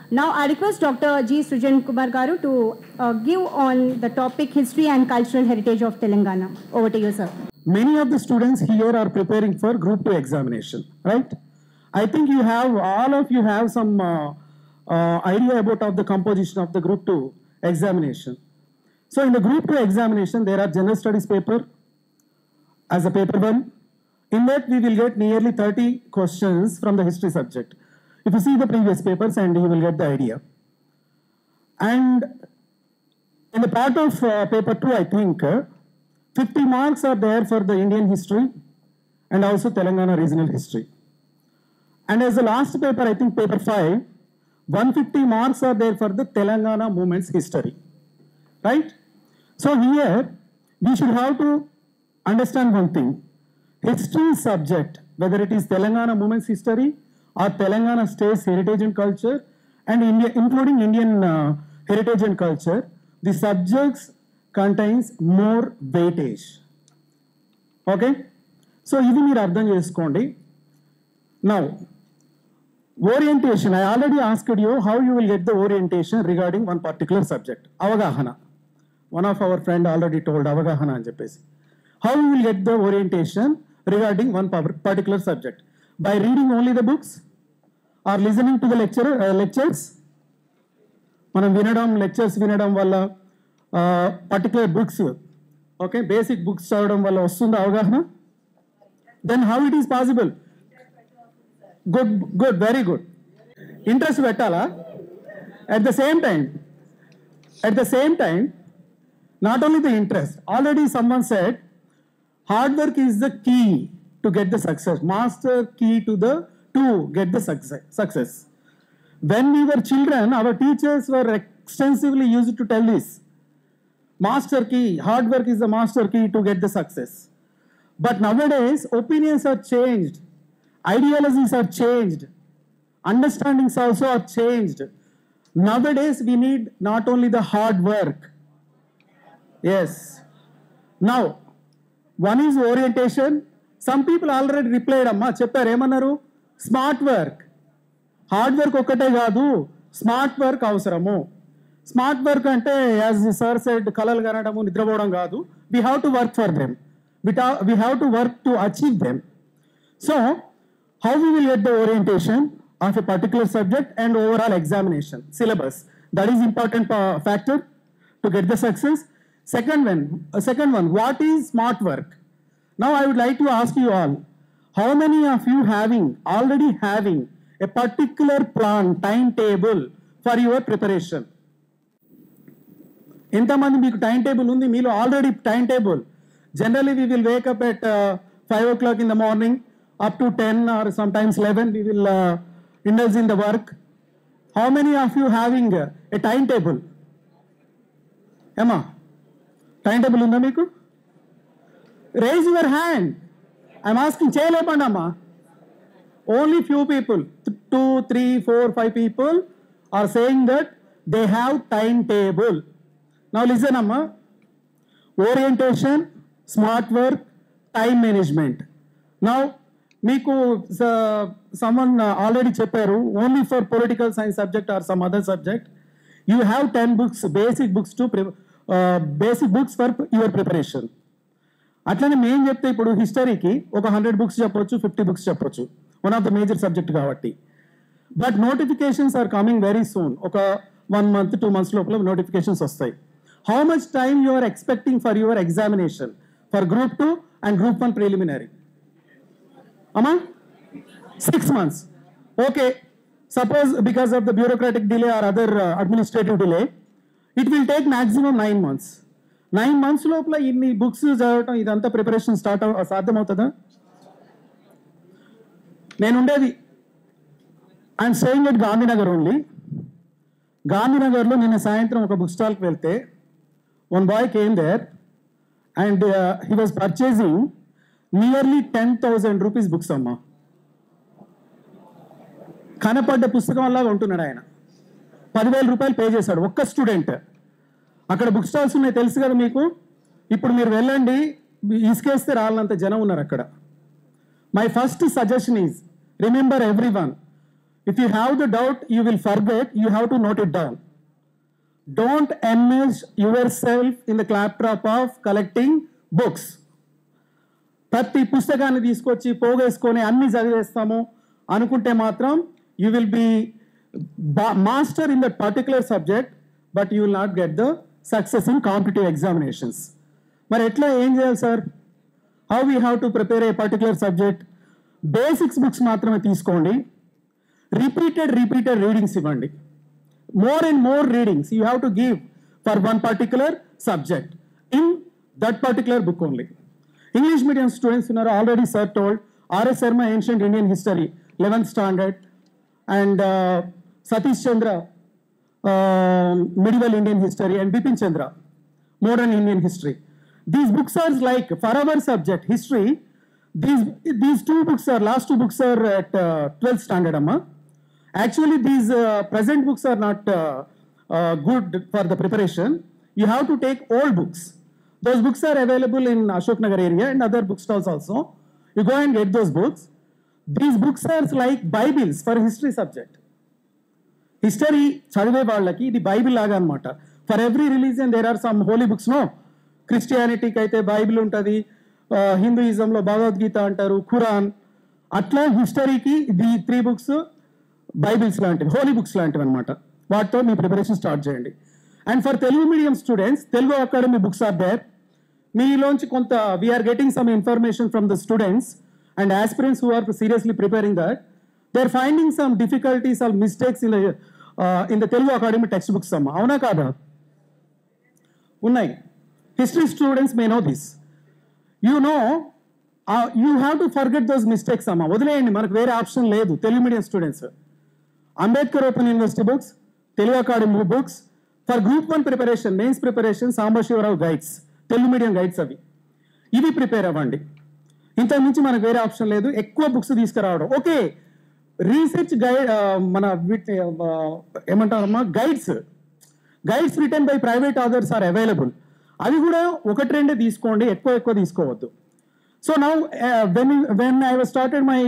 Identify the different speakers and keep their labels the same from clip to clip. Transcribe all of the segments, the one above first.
Speaker 1: Now I request Dr. G. Srijan Kumar Garu to uh, give on the topic history and cultural heritage of Telangana. Over to you, sir.
Speaker 2: many of the students here are preparing for group 2 examination right i think you have all of you have some uh, uh, idea about of the composition of the group 2 examination so in the group 2 examination there are general studies paper as a paper one in that we will get nearly 30 questions from the history subject if you see the previous papers and you will get the idea and in the part of uh, paper 2 i think uh, 50 marks are there for the Indian history and also Telangana regional history. And as the last paper, I think paper 5, 150 marks are there for the Telangana movement's history. Right? So here, we should have to understand one thing. History subject, whether it is Telangana movement's history or Telangana state's heritage and culture, and India, including Indian uh, heritage and culture, the subjects contains more weightage. Okay so ఇది మీరు అర్థం చేసుకోండి now orientation I already asked you how you will get the orientation regarding one particular subject అవగాహన one of our friend already told అవగాహన అని చెప్పేసి how you will get the orientation regarding one particular subject by reading only the books or listening to the lecture lectures మనం వినడం lectures వినడం వల్ల particular books okay basic books చదవడం వల్ల వస్తుందా అవగాహన then how it is possible good good very good interest పెట్టాలా at the same time at the same time not only the interest already someone set hard work is the key to get the success master key to the to get the success success when we were children, our teachers were extensively used to tell this. Master key, hard work is the master key to get the success. But nowadays, opinions are changed, ideologies are changed, understandings also are changed. Nowadays, we need not only the hard work. Yes. Now, one is orientation. Some people already replied, అమ్మా చెప్పారు ఏమన్నారు smart work hard work ఒక్కటే కాదు smart work అవసరము smart work అంటే as sir said కళలు కనడము నిద్రపోవడం కాదు we have to work for them we have to work to achieve them so how we will get the orientation of a particular subject and overall examination syllabus that is important factor to get the success second one second one what is smart work now I would like to ask you all how many of you having already having a particular plan, timetable for your preparation. ఎంతమంది మీకు time table ఉంది మీలో already time table generally we will wake up at five o'clock in the morning up to ten or sometimes eleven we will indulge in the work how many of you having a time table ఏమా time table ఉందా మీకు raise your hand I'm asking చేయలేపండి అమ్మా only few people, th- two, three, four, five people are saying that they have timetable. Now listen, Amma. Orientation, smart work, time management. Now, మీకు someone already చెప్పారు only for political science subject or some other subject you have ten books basic books to basic books for your preparation అట్లనే మేము చెప్తే ఇప్పుడు హిస్టరీకి ఒక hundred books చెప్పొచ్చు fifty books చెప్పొచ్చు one of the major subject కాబట్టి but notifications are coming very soon ఒక వన్ మంత్ టూ మంత్స్ లోపల నోటిఫికేషన్స్ వస్తాయి how much time you are expecting for your examination for group two and group one preliminary అమ్మా six months okay suppose because of the bureaucratic delay or other administrative delay it will take maximum nine months nine months లోపల ఇన్ని books చదవటం ఇదంతా preparation start అవ సాధ్యమవుతుందా నేను ఉండేది I'm saying at Gandhinagar only గాంధీనగర్లో నిన్న సాయంత్రం ఒక బుక్ స్టాల్కి వెళ్తే one boy came there and he was purchasing nearly ten thousand rupees books అమ్మా కనపడ్డ పుస్తకం వల్ల ఉంటున్నాడు ఆయన పదివేల రూపాయలు పే చేశాడు ఒక్క స్టూడెంట్ అక్కడ బుక్ స్టాల్స్ ఉన్నాయి తెలుసు కదా మీకు ఇప్పుడు మీరు వెళ్ళండి ఇసుకేస్తే రాలంత జనం ఉన్నారు అక్కడ my first suggestion is remember everyone If you have the doubt, you will forget, you have to note it down. Don't immerse yourself in the claptrap of collecting books. ప్రతి పుస్తకాన్ని తీసుకొచ్చి పోగేసుకొని అన్ని చదివేస్తాము అనుకుంటే మాత్రం you will be master in that particular subject but you will not get the success in competitive examinations మరి ఎట్లా ఏం చేయాలి sir how we have to prepare a particular subject basics books మాత్రమే తీసుకోండి రిపీటెడ్ రిపీటెడ్ రీడింగ్స్ ఇవ్వండి more and more readings you have to give for one particular subject in that particular book only. English medium students, you know, already sir told R.S. Sharma, Ancient Indian History, 11th standard, and uh, Satish Chandra, uh, Medieval Indian History, and Bipin Chandra, Modern Indian History. These books are like for our subject, history. These these two books are last two books are at uh, 12th standard, Amma. Actually, these uh, present books are not uh, uh, good for the preparation. You have to take old books. Those books are available in Ashok Nagar area and other bookstalls also. You go and get those books. These books are like Bibles for history subject. History చదివే వాళ్ళకి ఇది Bible లాగా అనమాట for every religion there are some holy books no క్రిస్టియానిటీకి అయితే Bible ఉంటుంది హిందూయిజంలో భగవద్గీత అంటారు ఖురాన్ అట్లా హిస్టరీకి ది త్రీ బుక్స్ బైబిల్స్ లాంటివి హోలీ బుక్స్ లాంటివి అనమాట వాటితో మీ ప్రిపరేషన్ స్టార్ట్ చేయండి and for Telugu medium students Telugu Academy books are there మీలోంచి కొంత we're getting some information from the students and aspirants who are seriously preparing that they are finding some difficulties or mistakes in the in the Telugu Academy text books అమ్మ అవునా కాదా ఉన్నాయి history students may know this you know you have to forget those mistakes అమ్మ వదిలేయండి మనకు వేరే option లేదు Telugu medium students Ambedkar Open University books Telugu Academy books for group one preparation mains preparation Sambasivarao guides Telugu medium guides అవి ఇవి ప్రిపేర్ అవ్వండి ఇంతకు మించి మనకు వేరే ఆప్షన్ లేదు ఎక్కువ బుక్స్ తీసుకురావడం ఓకే రీసెర్చ్ గైడ్ మన వీటి ఆ, ఏమంటారమ్మా guides guides written by private authors are available అవి కూడా ఒకటి రెండే తీసుకోండి ఎక్కువ ఎక్కువ తీసుకోవద్దు so now when when I was started my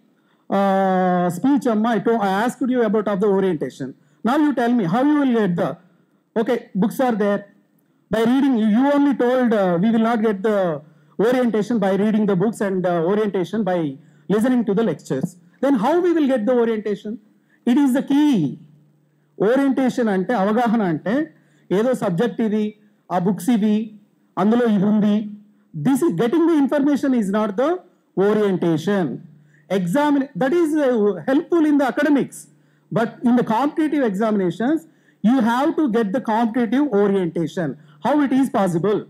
Speaker 2: speech అమ్మా I to I asked you about of the orientation now you tell me how you will get the okay books are there by reading you only told uh, we will not get the orientation by reading the books and uh, orientation by listening to the lectures then how we will get the orientation it is the key orientation అంటే అవగాహన అంటే ఏదో subject ఇది ఆ books ఇవి అందులో ఇది ఉంది this getting the information is not the orientation examine that is helpful in the academics but in the competitive examinations you have to get the competitive orientation how it is possible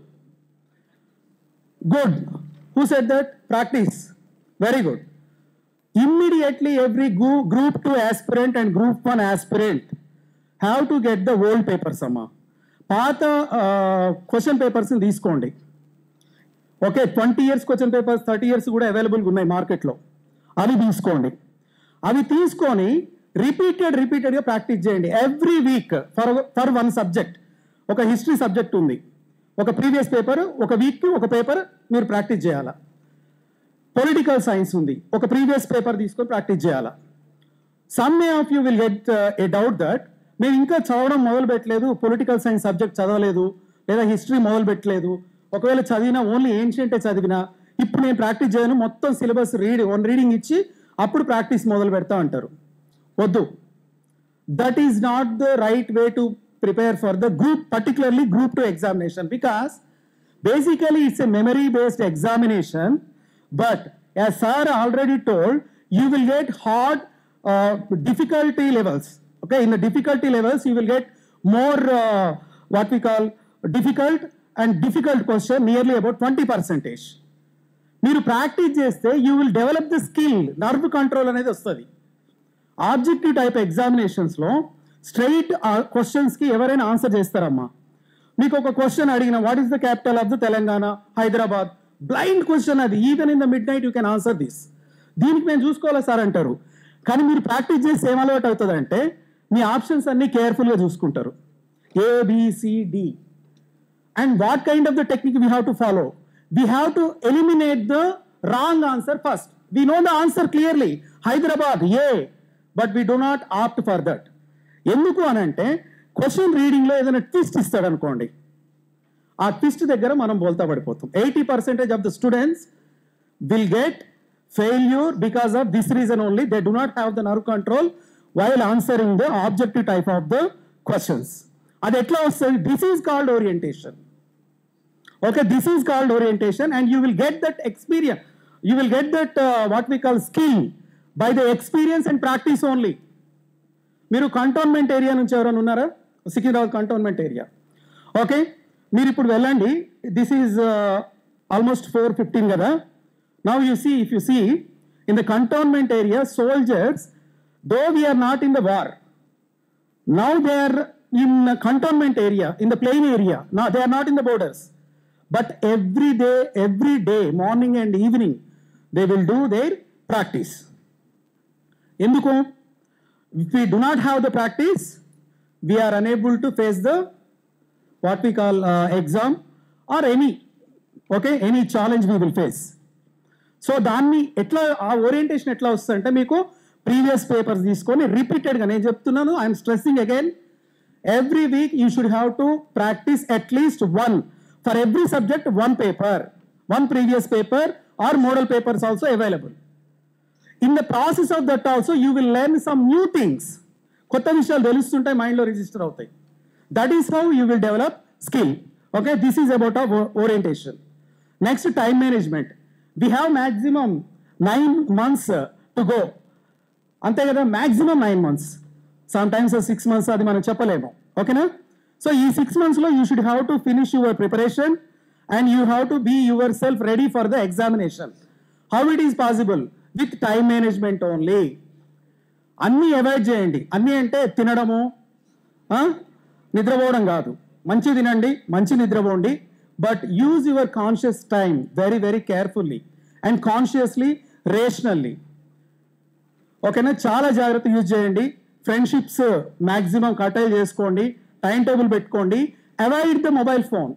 Speaker 2: good who set that practice very good immediately every group, group 2 aspirant and group 1 aspirant have to get the old papers అమ్మా పాత question పేపర్స్ని తీసుకోండి okay twenty years question papers thirty years కూడా అవైలబుల్గా ఉన్నాయి మార్కెట్లో అవి తీసుకోండి అవి తీసుకొని రిపీటెడ్ రిపీటెడ్గా ప్రాక్టీస్ చేయండి every week for for one subject ఒక హిస్టరీ సబ్జెక్ట్ ఉంది ఒక ప్రీవియస్ పేపర్ ఒక వీక్కి ఒక పేపర్ మీరు ప్రాక్టీస్ చేయాలా పొలిటికల్ సైన్స్ ఉంది ఒక ప్రీవియస్ పేపర్ తీసుకొని ప్రాక్టీస్ చేయాలా some may of you will get a doubt that మేము ఇంకా చదవడం మొదలు పెట్టలేదు పొలిటికల్ సైన్స్ సబ్జెక్ట్ చదవలేదు లేదా హిస్టరీ మొదలు పెట్టలేదు ఒకవేళ చదివినా ఓన్లీ ఏన్షియంటే చదివినా ఇప్పుడు నేను ప్రాక్టీస్ చేయను మొత్తం సిలబస్ రీడ్ వన్ రీడింగ్ ఇచ్చి అప్పుడు ప్రాక్టీస్ మొదలు పెడతా అంటారు వద్దు that is not the right way to prepare for the group, particularly group 2 examination, because basically it's a memory based examination. But as sir already told, you will get hard uh, difficulty levels. Okay, in the difficulty levels, you will get more uh, what we call difficult and difficult question, nearly about 20 percentage. మీరు practice చేస్తే you will develop the skill nerve control అనేది వస్తుంది objective type ఎగ్జామినేషన్స్లో straight క్వశ్చన్స్కి ఎవరైనా answer చేస్తారమ్మా మీకు ఒక question అడిగిన what is the capital of the Telangana Hyderabad blind question అది even in the midnight you can answer this దీనికి మేము చూసుకోవాలా సార్ అంటారు కానీ మీరు ప్రాక్టీస్ చేసి ఏం అలవాటు అవుతుందంటే మీ ఆప్షన్స్ అన్ని కేర్ఫుల్గా చూసుకుంటారు A B C D and what kind of the technique we have to follow we have to eliminate the wrong answer first we know the answer clearly hyderabad a but we do not opt for that ఎందుకు అని అంటే question రీడింగ్లో ఏదైనా twist ఇస్తాడు అనుకోండి ఆ twist దగ్గర మనం బోల్తా పడిపోతాం eighty percentage of the students will get failure because of this reason only they do not have the nerve control while answering the objective type of the questions అది ఎట్లా వస్తుంది this is called orientation okay this is called orientation and you will get that experience you will get that uh, what we call skill by the experience and practice only మీరు cantonment area నుంచి ఎవరైనా ఉన్నారా Secunderabad cantonment area okay మీరు ఇప్పుడు వెళ్ళండి this is almost four fifteen కదా now you see if you see in the cantonment area soldiers though we are not in the war now they are in a cantonment area in the plain area now they are not in the borders but every day every day morning and evening they will do their practice ఎందుకు if we do not have the practice we are unable to face the what we call uh, exam or any okay any challenge we will face so దాన్ని ఎట్లా ఆ orientation ఎట్లా వస్తుందంటే మీకు previous papers తీసుకొని రిపీటెడ్గా నేను చెప్తున్నాను I'm stressing again every week you should have to practice at least one for every subject one paper one previous paper or model papers also available in the process of that also you will learn some new things కొత్త విషయాలు తెలుస్తుంటాయి మైండ్లో register అవుతాయి that is how you will develop skill okay this is about of orientation next time management we have maximum nine months to go అంతే కదా maximum nine months sometimes six months అది మనం చెప్పలేము ఓకేనా so ఈ six మంత్స్లో you should have to finish your preparation and you have to be yourself ready for the examination how it is possible with time management only అన్నీ avoid చేయండి అన్నీ అంటే తినడము ఆ? నిద్రపోవడం కాదు మంచి తినండి మంచి నిద్రపోండి but use your conscious time very very carefully and consciously rationally ఓకేనా చాలా జాగ్రత్త యూజ్ చేయండి ఫ్రెండ్షిప్స్ మ్యాక్సిమం కటైల్ చేసుకోండి టైం టేబుల్ పెట్టుకోండి avoid the mobile phone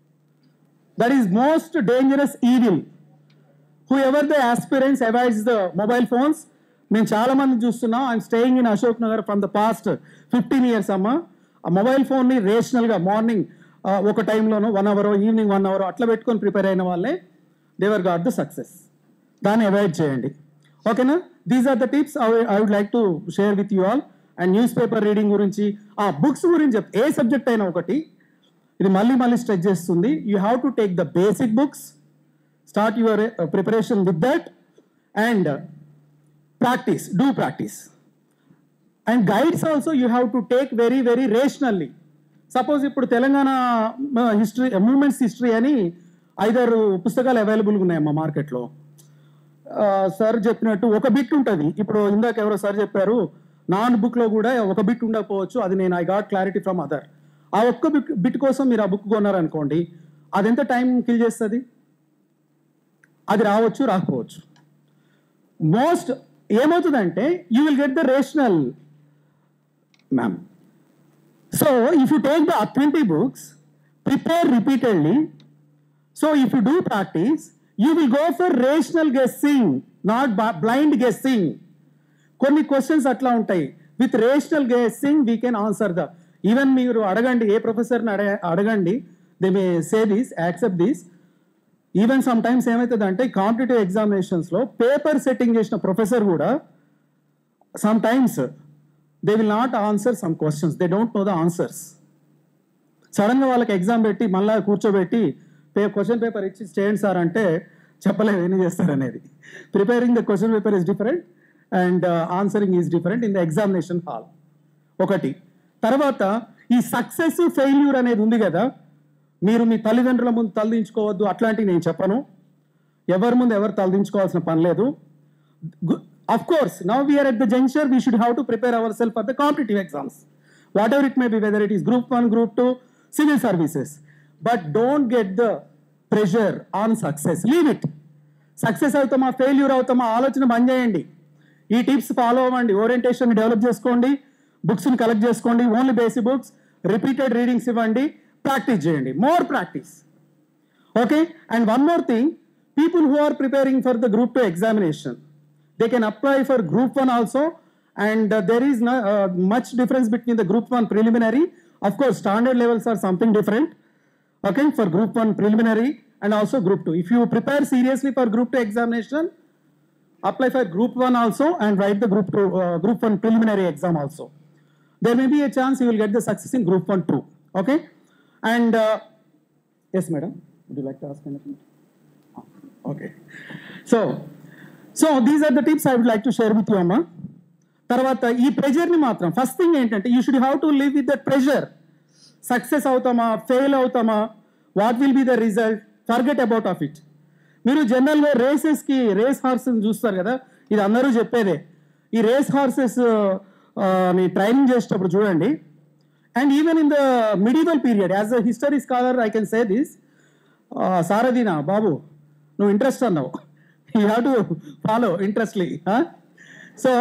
Speaker 2: that is most dangerous evil whoever the aspirants avoids the mobile phones మేము చాలా మంది చూస్తున్నాం I'm staying in Ashok Nagar from the past fifteen years అమ్మ ఆ mobile ఫోన్ని రేషనల్గా మార్నింగ్ ఒక టైంలోనో one hour evening one hour అట్లా పెట్టుకొని ప్రిపేర్ అయిన వాళ్ళే దేవర్ గాట్ ద సక్సెస్ దాన్ని అవాయిడ్ చేయండి ఓకేనా these are the tips I would like to share with you all and newspaper reading గురించి ఆ బుక్స్ గురించి చెప్ ఏ సబ్జెక్ట్ అయినా ఒకటి ఇది మళ్ళీ మళ్ళీ స్ట్రెచ్ చేస్తుంది you have to take the basic books start your uh, preparation with that and uh, practice do practice and guides also you have to take very very rationally suppose ఇప్పుడు Telangana history moments history అని ఐదారు పుస్తకాలు అవైలబుల్గా ఉన్నాయమ్మా మార్కెట్లో sir చెప్పినట్టు ఒక bit ఉంటుంది ఇప్పుడు ఇందాక ఎవరో సార్ చెప్పారు నాన్ బుక్లో కూడా ఒక బిట్ ఉండకపోవచ్చు అది నేను I got clarity from other ఆ ఒక్క బిట్ బిట్ కోసం మీరు ఆ బుక్ కొన్నారనుకోండి అది ఎంత టైం కిల్ చేస్తుంది అది రావచ్చు రాకపోవచ్చు మోస్ట్ ఏమవుతుందంటే you will get the rational ma'am so if you take the authentic books prepare repeatedly so if you do practice you will go for rational guessing not blind guessing కొన్ని క్వశ్చన్స్ అట్లా ఉంటాయి with rational guessing we can answer the even మీరు అడగండి a ప్రొఫెసర్ని అడగ అడగండి they may say this accept this even sometimes ఏమవుతుంది అంటే కాంపిటేటివ్ ఎగ్జామినేషన్స్లో పేపర్ సెట్టింగ్ చేసిన ప్రొఫెసర్ కూడా some times they will not answer some questions they don't know the answers సడన్గా వాళ్ళకి ఎగ్జామ్ పెట్టి మళ్ళీ కూర్చోబెట్టి పే క్వశ్చన్ పేపర్ ఇచ్చి చేయండి సార్ అంటే చెప్పలేదు ఏం చేస్తారు అనేది preparing the question paper is different and answering is different in the examination hall ఒకటి తర్వాత ఈ సక్సెస్ ఫెయిల్యూర్ అనేది ఉంది కదా మీరు మీ తల్లిదండ్రుల ముందు తలదించుకోవద్దు అట్లాంటివి నేను చెప్పను ఎవరి ముందు ఎవరు తలదించుకోవాల్సిన పని లేదు of course now we are at the junction we should have to prepare ourself for the competitive exams whatever it may be whether it is group one group two civil services but don't get the pressure on success leave it success అవుతామా failure అవుతామా ఆలోచన బంద్ చేయండి ఈ tips follow అవ్వండి orientation develop చేసుకోండి బుక్స్ని collect చేసుకోండి only basic books repeated readings ఇవ్వండి ప్రాక్టీస్ చేయండి more practice okay and one more thing people who are preparing for the group two examination they can apply for group one also and uh, there is no, uh, much difference between the group 1 preliminary. Of course, standard levels are something different, okay, for group 1 preliminary and also group 2. If you prepare seriously for group 2 examination, apply for group 1 also and write the group 2, uh, group 1 preliminary exam also. There may be a chance you will get the success in group 1 too, okay? And, uh, yes, madam, would you like to ask anything? Okay. So, so these are the tips I would like to share with you, అమ్మా తర్వాత ఈ ప్రెషర్ని మాత్రం first thing ఏంటంటే you should have to live with that pressure success అవుతామా fail అవుతామా what will be the result forget about of it మీరు జనరల్గా రేసెస్కి రేస్ హార్సెస్ చూస్తారు కదా ఇది అందరూ చెప్పేదే ఈ రేస్ హార్సెస్ ని ట్రైనింగ్ చేసేటప్పుడు చూడండి and even in the medieval period as a history scholar I can say this సారదీనా బాబు నువ్వు ఇంట్రెస్ట్ అన్నావు you have to follow interestly so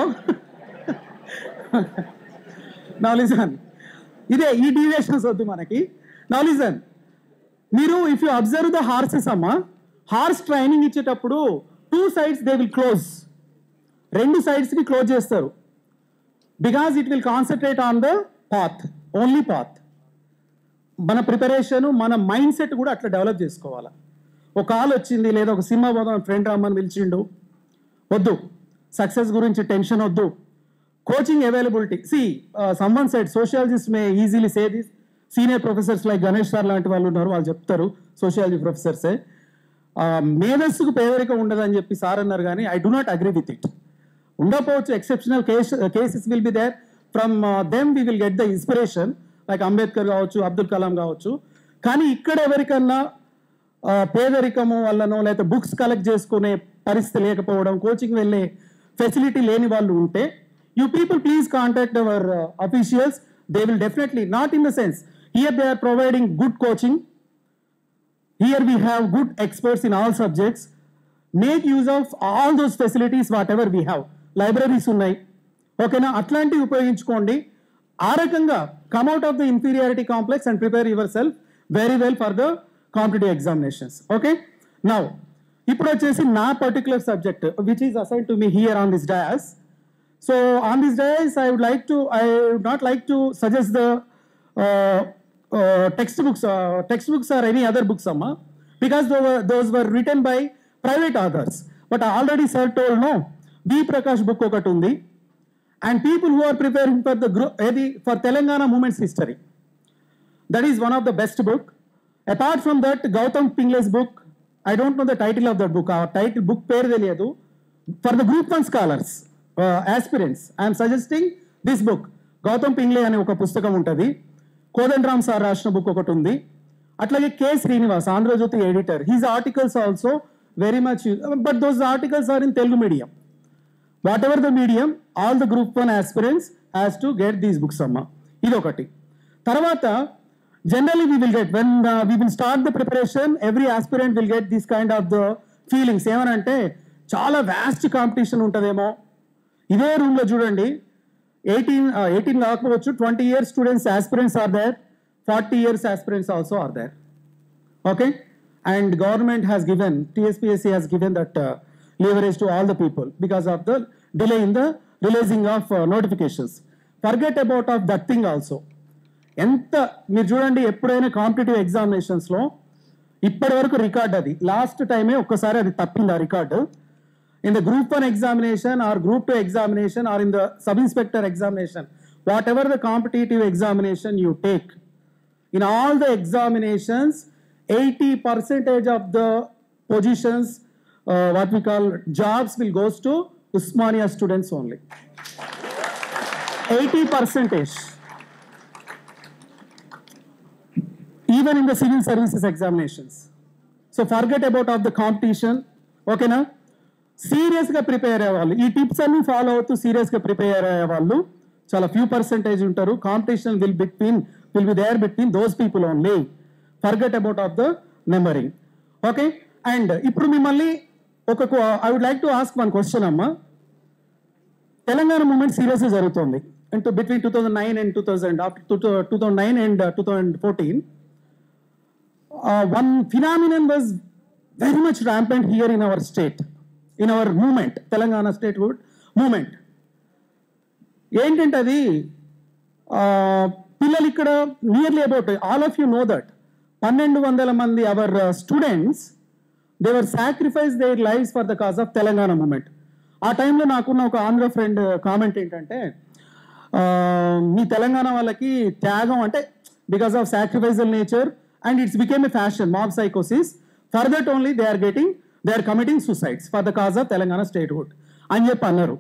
Speaker 2: నా లిజన్ ఇదే ఈ డీవియేషన్స్ వద్దు మనకి నా లిజన్ మీరు if you observe the horses అమ్మా హార్స్ ట్రైనింగ్ ఇచ్చేటప్పుడు two sides they will close రెండు సైడ్స్కి క్లోజ్ చేస్తారు because it will concentrate on the path only path మన ప్రిపరేషన్ మన మైండ్ సెట్ కూడా అట్లా డెవలప్ చేసుకోవాలి ఒక కాల్ వచ్చింది లేదా ఒక సినిమా పోదాం ఫ్రెండ్ రమ్మని పిలిచిండు వద్దు సక్సెస్ గురించి టెన్షన్ వద్దు coaching availability see someone side sociologist may easily say this senior professors like Ganesh sir లాంటి వాళ్ళు ఉన్నారు వాళ్ళు చెప్తారు సోషియాలజీ ప్రొఫెసర్సే మేధస్సుకు పేదరికం ఉండదని చెప్పి సార్ అన్నారు కానీ I do not agree with it ఉండకపోవచ్చు exceptional case cases will be there from them we will get the inspiration like Ambedkar కావచ్చు అబ్దుల్ కలాం కావచ్చు కానీ ఇక్కడ ఎవరికన్నా ఆ, పేదరికము వల్లనో లేకపోతే బుక్స్ కలెక్ట్ చేసుకునే పరిస్థితి లేకపోవడం కోచింగ్ వెళ్ళే ఫెసిలిటీ లేని వాళ్ళు ఉంటే you people please contact our officials they will definitely not in the sense here they are providing good coaching Here we have good experts in all subjects. Make use of all those facilities, whatever we have. Libraries ఉన్నాయి ఓకేనా అట్లాంటివి ఉపయోగించుకోండి ఆ రకంగా come out of the inferiority complex and prepare yourself very well for the competitive examinations okay now ఇప్పుడు వచ్చేసి నా particular subject which is assign to me here on this dais So on these days, I would like to, I would not like to suggest the uh, uh, textbooks, uh, textbooks or any other books, Amma, because those were, those were written by private authors. But I already sir told no, B Prakash book ఒకటి ఉంది and people who are preparing for the group, for Telangana movement's history. That is one of the best book. Apart from that, Gautam Pingle's book, I don't know the title of that book. Our title book పేరు తెలియదు. For the group one scholars, uh, aspirants, I am suggesting this book. Gautam పింగ్లే అనే ఒక పుస్తకం ఉంటుంది Kodandaram sir రాసిన book ఒకటి ఉంది అట్లాగే K Srinivas Andhrajyothy editor his articles also very much but those articles are in Telugu medium whatever the medium all the group one aspirants has to get these books అమ్మ ఇది ఒకటి తర్వాత generally we will get when we will start the preparation every aspirant will get this kind of the feelings ఏమనంటే చాలా vast competition ఉంటుందేమో ఇదే రూమ్లో చూడండి ఎయిటీన్ ఎయిటీన్ కాకపోవచ్చు twenty years students aspirants are there forty years aspirants also are there okay and government has given tspsc has given that uh, leverage to all the people because of the delay in the releasing of uh, notifications forget about of that thing also ఎంత మీరు చూడండి ఎప్పుడైనా competitive ఎగ్జామినేషన్స్లో ఇప్పటి వరకు record అది last టైమే ఒక్కసారి అది తప్పింది ఆ record in the group one examination or group two examination or in the sub inspector examination whatever the competitive examination you take in all the examinations 80 percentage of the positions uh, what we call jobs will goes to usmania students only 80 percentage even in the civil services examinations so forget about of the competition okay na సీరియస్గా prepare అయ్యేవాళ్ళు ఈ tips అన్ని follow అవుతూ సీరియస్గా prepare అయ్యేవాళ్ళు చాలా few percentage ఉంటారు competition will between will be there between those people only forget about of the numbering okay and ఇప్పుడు మిమ్మల్ని ఒక I would like to ask one question అమ్మా తెలంగాణ మూమెంట్ సీరియస్ జరుగుతుంది and between two thousand nine and two thousand after two two thousand nine and two thousand fourteen one phenomenon was very much rampant here in our state, in our movement, Telangana statehood movement. ఏంటంటే అది ఆ, పిల్లలు ఇక్కడ nearly about all of you know that పన్నెండు వందల మంది our students they were sacrifice their lives for the cause of Telangana movement ఆ టైంలో నాకున్న ఒక ఆంధ్ర ఫ్రెండ్ కామెంట్ ఏంటంటే ఆ, మీ తెలంగాణ వాళ్ళకి త్యాగం అంటే because of sacrificial nature and it's became a fashion mob సైకోసిస్ for that only they are getting they are committing suicides for the cause of Telangana statehood అని చెప్పి అన్నారు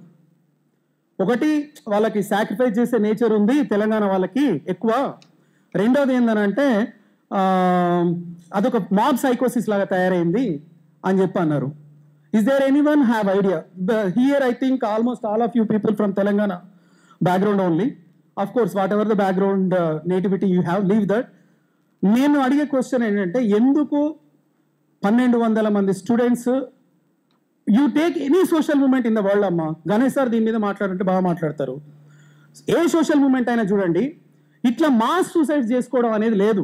Speaker 2: ఒకటి వాళ్ళకి సాక్రిఫైస్ చేసే నేచర్ ఉంది తెలంగాణ వాళ్ళకి ఎక్కువ రెండోది ఏంటంటే ఆ, అదొక మాబ్ సైకోసిస్ లాగా తయారైంది అని చెప్పి అన్నారు is there anyone have idea here I think almost all of you people from Telangana background only of course whatever the background nativity you have leave that నేను అడిగే క్వశ్చన్ ఏంటంటే ఎందుకు పన్నెండు వందల మంది students you take any social movement in the world అమ్మా Ganesh sir దీని మీద మాట్లాడంటే బాగా మాట్లాడతారు ఏ సోషల్ మూమెంట్ అయినా చూడండి ఇట్లా మాస్ సూసైడ్ చేసుకోవడం అనేది లేదు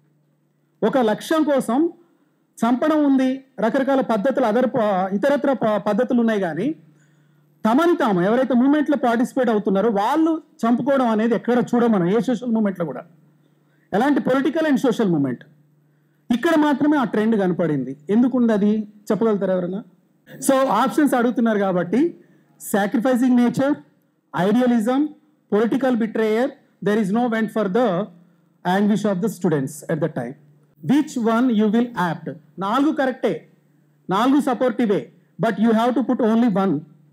Speaker 2: ఒక లక్ష్యం కోసం చంపడం ఉంది రకరకాల పద్ధతులు అదర్ ఇతరత్ర ప- పద్ధతులు ఉన్నాయి కానీ తమని తాము ఎవరైతే మూమెంట్లో పార్టిసిపేట్ అవుతున్నారో వాళ్ళు చంపుకోవడం అనేది ఎక్కడ చూడం మనం ఏ సోషల్ మూమెంట్లో కూడా ఎలాంటి పొలిటికల్ అండ్ సోషల్ మూమెంట్ ఇక్కడ మాత్రమే ఆ ట్రెండ్ కనపడింది ఎందుకుంది అది చెప్పగలుగుతారు ఎవరైనా సో ఆప్షన్స్ అడుగుతున్నారు కాబట్టి sacrificing nature idealism political betrayer there is no vent for the anguish of the students at the time which one you will opt నాలుగు కరెక్టే నాలుగు సపోర్టివే but you have to put only one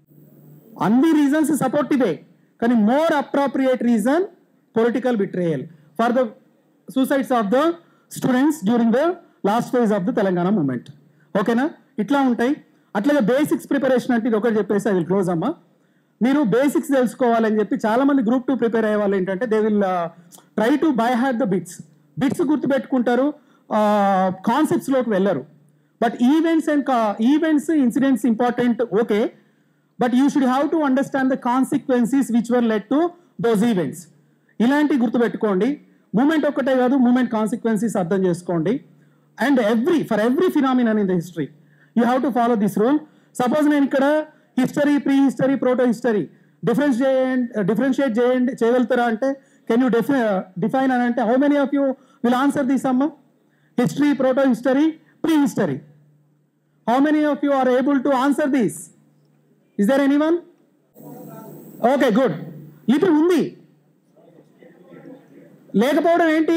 Speaker 2: అన్ని reasons సపోర్టివే కానీ more appropriate reason political betrayal for the suicides of the students during the last phase of the Telangana movement ఓకేనా ఇట్లా ఉంటాయి అట్లాగే బేసిక్స్ ప్రిపరేషన్ అంటే ఇది ఒకటి చెప్పేసి అది క్లోజ్ అమ్మా మీరు బేసిక్స్ తెలుసుకోవాలని చెప్పి చాలా మంది గ్రూప్ టూ ప్రిపేర్ అయ్యే వాళ్ళు ఏంటంటే they will try to by heart the bits bits గుర్తుపెట్టుకుంటారు కాన్సెప్ట్స్లోకి వెళ్ళరు but events and events incidents important okay but you should have to understand the consequences which were led to those events ఇలాంటి గుర్తుపెట్టుకోండి movement ఒక్కటే కాదు movement consequences అర్థం చేసుకోండి and every for every phenomenon in the history you have to follow this rule suppose నేను ఇక్కడ history pre history proto history difference చేయండి differentiate చేయండి చేయగలుగుతారా అంటే కెన్ యూ డిఫై డిఫైన్ అని అంటే how many of you will answer this అమ్మ history proto history pre history how many of you are able to answer this is there anyone okay good లిపి ఉంది లేకపోవడం ఏంటి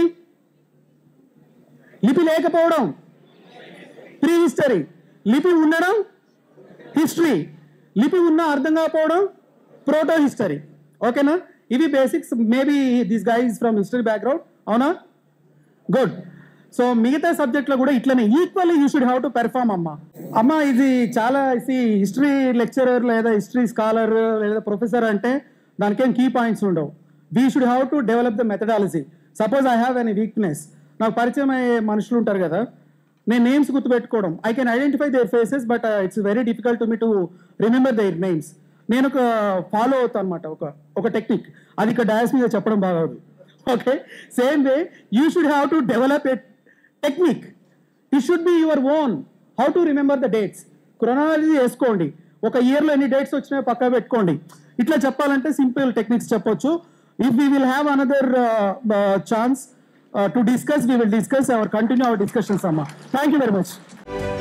Speaker 2: లిపి లేకపోవడం pre history లిపి ఉండడం హిస్టరీ లిపి ఉన్న అర్థం కాకపోవడం ప్రోటో హిస్టరీ ఓకేనా ఇవి basics maybe this guys from history background అవునా గుడ్ సో మిగతా సబ్జెక్ట్లో కూడా ఇట్లనే equally you should have to perform అమ్మ అమ్మ ఇది చాలా హిస్టరీ లెక్చరర్ లేదా హిస్టరీ స్కాలర్ లేదా ప్రొఫెసర్ అంటే దానికేం కీ పాయింట్స్ ఉండవు we should have to develop the methodology suppose I have any weakness నాకు పరిచయం అయ్యే మనుషులు ఉంటారు కదా నేను నేమ్స్ గుర్తుపెట్టుకోవడం I can identify their faces but it's very difficult to me to remember their names నేను ఒక ఫాలో అవుతాను అనమాట ఒక ఒక టెక్నిక్ అది ఇక్కడ డయాస్ మీద చెప్పడం బాగోదు okay same way you should have to develop a technique it should be your own how to remember the dates chronology చేసుకోండి ఒక ఇయర్లో ఎన్ని డేట్స్ వచ్చినాయో పక్కా పెట్టుకోండి ఇట్లా చెప్పాలంటే సింపుల్ టెక్నిక్స్ చెప్పొచ్చు if we will have another chance to discuss we will discuss our continue our discussions అమ్మా థ్యాంక్ యూ వెరీ మచ్